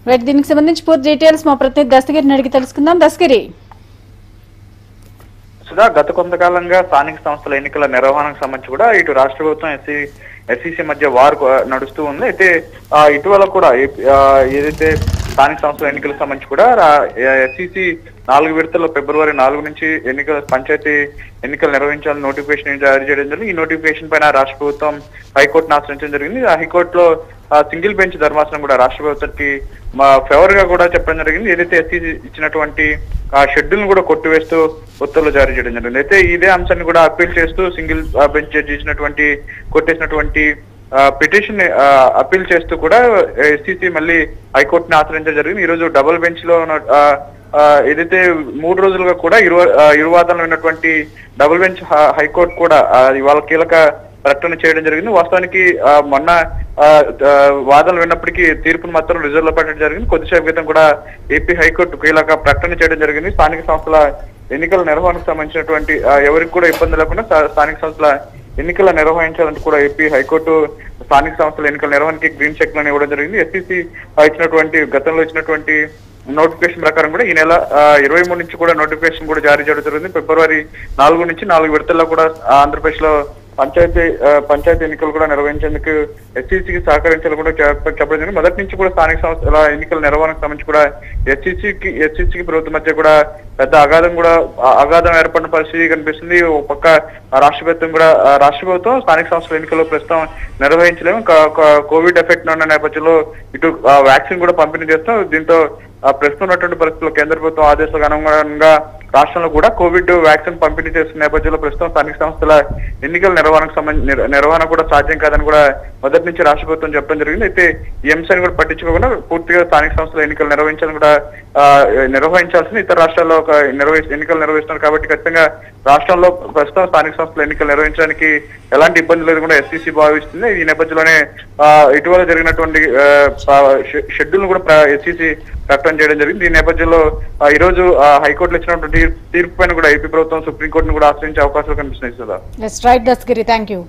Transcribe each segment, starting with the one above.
Right దీనికి సంబంధించి పూర్తి డీటెయిల్స్ మా ప్రతినిధి దస్తగిరిని అడిగి తెలుసుకుందాం దస్తగిరి సుధా గత కొంతకాలంగా స్థానిక సంస్థల ఎన్నికల నిర్వహణకు సంబంధించి కూడా ఇటు రాష్ట్ర ప్రభుత్వం ఎస్సీ ఎస్సీసీ మధ్య వార్ కొ- నడుస్తూ ఉంది అయితే ఆ, ఇటీవల కూడా ఏ- ఆ, ఏదైతే స్థానిక సంస్థల ఎన్నికలకు సంబంధించి కూడా ఎస్సీసీ నాలుగు విడతల్లో ఫిబ్రవరి నాలుగు నుంచి ఎన్నికల పంచాయతీ ఎన్నికలు నిర్వహించాలని నోటిఫికేషన్ జారీ చేయడం జరిగింది ఈ నోటిఫికేషన్ పైన రాష్ట్ర ప్రభుత్వం హైకోర్టును ఆశ్రయించడం జరిగింది ఆ హైకోర్టులో ఆ, సింగిల్ బెంచ్ ధర్మాసనం కూడా రాష్ట్ర ప్రభుత్వానికి మా ఫేవర్ గా కూడా చెప్పడం జరిగింది ఏదైతే ఎస్సీ ఇచ్చినటువంటి ఆ షెడ్యూల్ కూడా కొట్టివేస్తూ ఉత్తర్వులు జారీ చేయడం జరిగింది అయితే ఇదే అంశాన్ని కూడా అప్పీల్ చేస్తూ సింగిల్ బెంచ్ జడ్జి ఇచ్చినటువంటి కొట్టేసినటువంటి పిటిషన్ అప్పీల్ చేస్తూ కూడా ఎస్సీసీ మళ్ళీ హైకోర్టుని ఆశ్రయించడం జరిగింది ఈ రోజు డబుల్ బెంచ్ లో ఉన్న ఆ, ఆ, ఏదైతే మూడు రోజులుగా కూడా ఇరు ఆ, ఇరువాదనలు ఉన్నటువంటి డబుల్ బెంచ్ హ- హైకోర్టు కూడా ఆ, ఇవాళ కీలక ప్రకటన చేయడం జరిగింది వాస్తవానికి ఆ, మొన్న ఆ, ఆ, వాదనలు విన్నప్పటికీ తీర్పును మాత్రం రిజర్వ్ లో పెట్టడం జరిగింది కొద్దిసేపు క్రితం కూడా ఏపీ హైకోర్టు కీలక ప్రకటన చేయడం జరిగింది స్థానిక సంస్థల ఎన్నికల నిర్వహణకు సంబంధించినటువంటి ఆ, ఎవరికి కూడా ఇబ్బంది లేకుండా స్థా- స్థానిక సంస్థల ఎన్నికల నిర్వహించాలంటూ కూడా ఏపీ హైకోర్టు స్థానిక సంస్థల ఎన్నికల నిర్వహణకి గ్రీన్ చెక్ లను ఇవ్వడం జరిగింది ఎస్సీసీ ఇచ్చినటువంటి గతంలో ఇచ్చినటువంటి నోటిఫికేషన్ ప్రకారం కూడా ఈ నెల ఇరవై మూడు నుంచి కూడా నోటిఫికేషన్ కూడా జారీ చేయడం జరిగింది ఫిబ్రవరి నాలుగు నుంచి నాలుగు విడతల్లో కూడా ఆ, ఆంధ్రప్రదేశ్ లో పంచాయతీ ఆ, పంచాయతీ ఎన్నికలు కూడా నిర్వహించేందుకు ఎస్సీసీకి సహకరించాలని కూడా చెప్ప- చెప్పడం జరిగింది మొదటి నుంచి కూడా స్థానిక సంస్థల ఎన్నికల నిర్వహణకు సంబంధించి కూడా ఎస్సీసీకి ఎస్సీసీకి ప్రభుత్వం మధ్య కూడా పెద్ద అగాధం కూడా ఆ అగాధం ఏర్పడిన పరిస్థితి కనిపిస్తుంది ఒక పక్క ఆ రాష్ట్ర ప్రభుత్వం కూడా ఆ రాష్ట్ర ప్రభుత్వం స్థానిక సంస్థల ఎన్నికలు ప్రస్తుతం నిర్వహించలేము క- క- కోవిడ్ ఎఫెక్ట్ ఉన్న నేపథ్యంలో ఇటు ఆ, వ్యాక్సిన్ కూడా పంపిణీ చేస్తాం దీంతో ఆ, ప్రస్తుతం ఉన్నటువంటి పరిస్థితుల్లో కేంద్ర ప్రభుత్వం ఆదేశాలకు అనుగుణంగా రాష్ట్రంలో కూడా కోవిడ్ వ్యాక్సిన్ పంపిణీ చేస్తున్న నేపథ్యంలో ప్రస్తుతం స్థానిక సంస్థల ఎన్నికల నిర్వహణకు సంబంధించి నిర్- నిర్వహణ కూడా సాధ్యం కాదని కూడా మొదటి నుంచి రాష్ట్ర ప్రభుత్వం చెప్పడం జరిగింది అయితే ఈ అంశాన్ని కూడా పట్టించుకోకుండా పూర్తిగా స్థానిక సంస్థల ఎన్నికలు నిర్వహించాలని కూడా ఆ, నిర్వహించాల్సిన ఇతర రాష్ట్రాల్లో ఒక నిర్వహి ఎన్నికలు నిర్వహిస్తున్నారు కాబట్టి ఖచ్చితంగా రాష్ట్రంలో ప్రస్తుతం స్థానిక సంస్థల ఎన్నికలు నిర్వహించడానికి ఎలాంటి ఇబ్బంది లేదు కూడా ఎస్సీసీ భావిస్తుంది ఈ నేపథ్యంలోనే ఆ, ఇటీవల జరిగినటువంటి షెడ్యూల్ కూడా ఎస్సీసీ ప్రకటన చేయడం జరిగింది ఈ నేపథ్యంలో ఆ, ఈ రోజు ఆ, హైకోర్టులో ఇచ్చినటువంటి తీర్పు పైన కూడా ఏపీ ప్రభుత్వం సుప్రీంకోర్టును కూడా ఆశ్రయించే అవకాశాలు కనిపిస్తున్నాయి కదా yes right Dastagiri thank you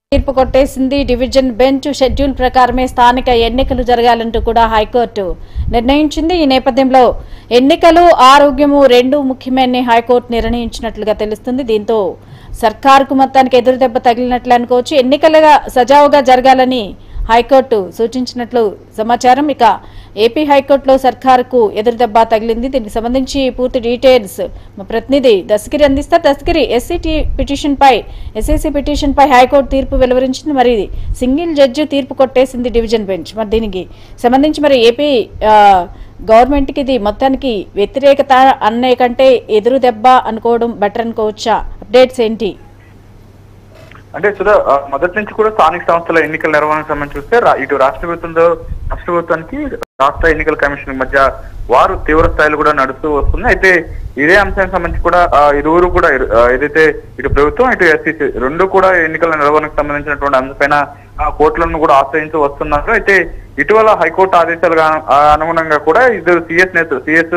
తీర్పు కొట్టేసింది డివిజన్ బెంచ్ షెడ్యూల్ ప్రకారమే స్థానిక ఎన్నికలు జరగాలంటూ కూడా హైకోర్టు నిర్ణయించింది ఈ నేపథ్యంలో ఎన్నికలు ఆరోగ్యము రెండు ముఖ్యమని హైకోర్టు నిర్ణయించినట్లుగా తెలుస్తుంది దీంతో సర్కారుకు మొత్తానికి ఎదురుదెబ్బ తగిలినట్లు అనుకోవచ్చు ఎన్నికలుగా సజావుగా జరగాలని హైకోర్టు సూచించినట్లు సమాచారం ఇక ఏపీ హైకోర్టులో సర్కారుకు ఎదురుదెబ్బ తగిలింది దీనికి సంబంధించి పూర్తి డీటెయిల్స్ మా ప్రతినిధి దస్తగిరి అందిస్తారు దస్తగిరి ఎస్సీటీ పిటిషన్ పై ఎస్సీసీ పిటిషన్ పై హైకోర్టు తీర్పు వెలువరించింది మరి సింగిల్ జడ్జి తీర్పు కొట్టేసింది డివిజన్ బెంచ్ మరి దీనికి సంబంధించి మరి ఏపీ ఆ, గవర్నమెంట్కి ఇది మొత్తానికి వ్యతిరేకత అనే కంటే ఎదురు దెబ్బ అనుకోవడం బెటర్ అనుకోవచ్చా అప్డేట్స్ ఏంటి అంటే సుధా ఆ, మొదటి నుంచి కూడా స్థానిక సంస్థల ఎన్నికల నిర్వహణకు సంబంధించి చూస్తే రా- ఇటు రాష్ట్ర ప్రభుత్వంతో రాష్ట్ర ప్రభుత్వానికి రాష్ట్ర ఎన్నికల కమిషన్ మధ్య వారు తీవ్ర స్థాయిలో కూడా నడుస్తూ వస్తుంది అయితే ఇదే అంశానికి సంబంధించి కూడా ఆ, ఇరువురు కూడా ఇరు- ఆ, ఏదైతే ఇటు ప్రభుత్వం ఇటు ఎస్సీసీ రెండు కూడా ఎన్నికల నిర్వహణకు సంబంధించినటువంటి అంశపైన ఆ, కోర్టులను కూడా ఆశ్రయించి వస్తున్నారు అయితే ఇటీవల హైకోర్టు ఆదేశాలుగా ఆ, అనుగుణంగా కూడా ఇద్దరు సిఎస్ నేతలు సిఎస్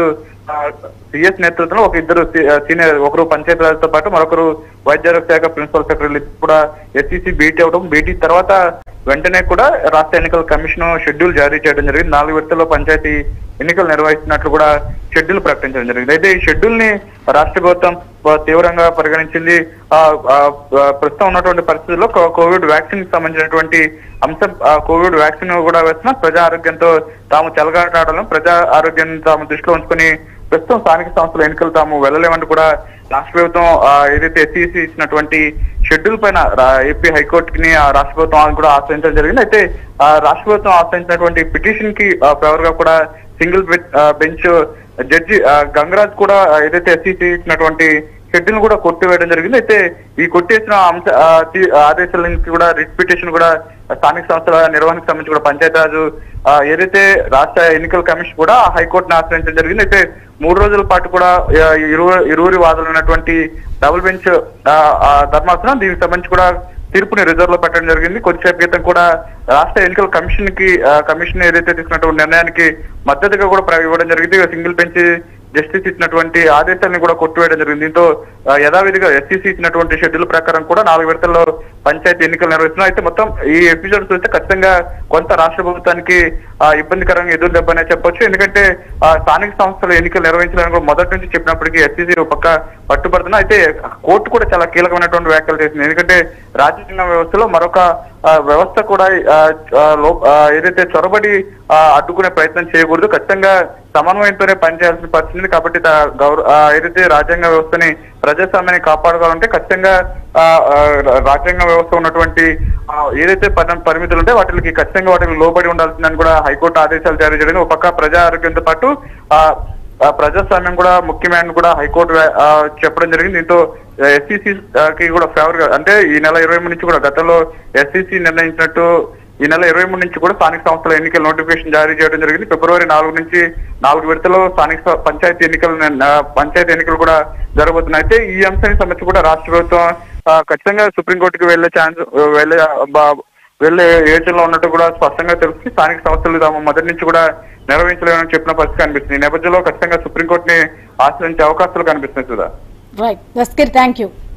సిఎస్ నేతృత్వంలో ఒక ఇద్దరు సి- ఆ, సీనియర్ ఒకరు పంచాయతీరాజ్తో పాటు మరొకరు వైద్యారోగ్య శాఖ ప్రిన్సిపల్ సెక్రటరీలు కూడా ఎస్సీసీ భేటీ అవడం భేటీ తర్వాత వెంటనే కూడా రాష్ట్ర ఎన్నికల కమిషన్ షెడ్యూల్ జారీ చేయడం జరిగింది నాలుగు విడతల్లో పంచాయతీ ఎన్నికలు నిర్వహిస్తున్నట్లు కూడా షెడ్యూల్ ప్రకటించడం జరిగింది అయితే ఈ షెడ్యూల్ ని రాష్ట్ర ప్రభుత్వం ఆ, తీవ్రంగా పరిగణించింది ఆ, ఆ, ఆ, ప్రస్తుతం ఉన్నటువంటి పరిస్థితుల్లో కో- కోవిడ్ వ్యాక్సిన్ కి సంబంధించినటువంటి అంశం ఆ, కోవిడ్ వ్యాక్సిన్ కూడా వేస్తున్న ప్రజా ఆరోగ్యంతో తాము చెలగాటాడడం ప్రజా ఆరోగ్యాన్ని తాము దృష్టిలో ఉంచుకొని ప్రస్తుతం స్థానిక సంస్థల ఎన్నికలు తాము వెళ్ళలేమంటూ కూడా రాష్ట్ర ప్రభుత్వం ఆ, ఏదైతే ఎస్సీసీ ఇచ్చినటువంటి షెడ్యూల్ పైన రా- ఏపీ హైకోర్టుకి ఆ రాష్ట్ర ప్రభుత్వం కూడా ఆశ్రయించడం జరిగింది అయితే ఆ రాష్ట్ర ప్రభుత్వం ఆశ్రయించినటువంటి పిటిషన్ కి ఫేవర్ గా కూడా సింగిల్ బెంచ్ జడ్జి ఆ, గంగరాజ్ కూడా ఆ, ఏదైతే ఎస్సీసీ ఇచ్చినటువంటి షెడ్యూల్ కూడా కొట్టివేయడం జరిగింది అయితే ఈ కొట్టేసిన అంశ ఆ, తి- ఆదేశాల నుంచి కూడా రిట్ పిటిషన్ కూడా స్థానిక సంస్థల నిర్వహణకు సంబంధించి కూడా పంచాయతీరాజు ఆ, ఏదైతే రాష్ట్ర ఎన్నికల కమిషన్ కూడా హైకోర్టును ఆశ్రయించడం జరిగింది అయితే మూడు రోజుల పాటు కూడా ఆ, ఇరువు ఇరువురి వాదనలు ఉన్నటువంటి డబుల్ బెంచ్ ఆ, ఆ, ధర్మాసనం దీనికి సంబంధించి కూడా తీర్పుని రిజర్వ్ లో పెట్టడం జరిగింది కొద్దిసేపు క్రితం కూడా రాష్ట్ర ఎన్నికల కమిషన్ కి ఆ, కమిషన్ ఏదైతే తీసుకున్నటువంటి నిర్ణయానికి మద్దతుగా కూడా ప్ర- ఇవ్వడం జరిగింది సింగిల్ బెంచ్ జస్టిస్ ఇచ్చినటువంటి ఆదేశాలను కూడా కొట్టివేయడం జరిగింది దీంతో ఆ, యథావిధిగా ఎస్సీసీ ఇచ్చినటువంటి షెడ్యూల్ ప్రకారం కూడా నాలుగు విడతల్లో పంచాయతీ ఎన్నికలు నిర్వహిస్తున్నారు అయితే మొత్తం ఈ ఎపిసోడ్ చూస్తే ఖచ్చితంగా కొంత రాష్ట్ర ప్రభుత్వానికి ఆ, ఇబ్బందికరంగా ఎదురు దెబ్బనే చెప్పొచ్చు ఎందుకంటే ఆ, స్థానిక సంస్థలు ఎన్నికలు నిర్వహించాలని కూడా మొదటి నుంచి చెప్పినప్పటికీ ఎస్సీసీ ఒక పక్క పట్టుబడుతున్నా అయితే కోర్టు కూడా చాలా కీలకమైనటువంటి వ్యాఖ్యలు చేసింది ఎందుకంటే రాజ్యాంగ వ్యవస్థలో మరొక ఆ, వ్యవస్థ కూడా ఆ, ఆ, లో- ఆ, ఏదైతే చొరబడి ఆ, అడ్డుకునే ప్రయత్నం చేయకూడదు ఖచ్చితంగా సమన్వయంతోనే పనిచేయాల్సిన పరిస్థితి ఉంది. కాబట్టి దా- గౌర- ఆ, ఏదైతే రాజ్యాంగ వ్యవస్థని ప్రజాస్వామ్యాన్ని కాపాడుకోవాలంటే ఖచ్చితంగా ఆ, ఆ, రాజ్యాంగ వ్యవస్థ ఉన్నటువంటి ఆ, ఏదైతే పరి- పరిమితులు ఉంటే వాటికి ఖచ్చితంగా వాటికి లోబడి ఉండాల్సిందని కూడా హైకోర్టు ఆదేశాలు జారీ చేయడం ఒక పక్క ప్రజా ఆరోగ్యంతో పాటు ఆ ఆ ప్రజాస్వామ్యం కూడా ముఖ్యమైన కూడా హైకోర్టు వ్యా- ఆ, చెప్పడం జరిగింది దీంతో ఎస్సీసీ కి కూడా ఫేవర్ గా అంటే ఈ నెల ఇరవై మూడు నుంచి కూడా గతంలో ఎస్సీసీ నిర్ణయించినట్టు ఈ నెల ఇరవై మూడు నుంచి కూడా స్థానిక సంస్థల ఎన్నికల నోటిఫికేషన్ జారీ చేయడం జరిగింది ఫిబ్రవరి నాలుగు నుంచి నాలుగు విడతలో స్థానిక స- పంచాయతీ ఎన్నికలు ని- ఆ, పంచాయతీ ఎన్నికలు కూడా జరగబోతున్నాయి అయితే ఈ అంశానికి సంబంధించి కూడా రాష్ట్ర ప్రభుత్వం ఆ, ఖచ్చితంగా సుప్రీంకోర్టుకి వెళ్లే ఛాన్స్ వెళ్లే బా- వెళ్లే యోచనలో ఉన్నట్టు కూడా స్పష్టంగా తెలుస్తుంది స్థానిక సంస్థలు తాము మొదటి నుంచి కూడా నిర్వహించలేమని చెప్పిన పరిస్థితి కనిపిస్తుంది ఈ నేపథ్యంలో ఖచ్చితంగా సుప్రీంకోర్టుని ఆశ్రయించే అవకాశాలు కనిపిస్తున్నాయి సుధా రైట్ దస్కిర్ థ్యాంక్ యూ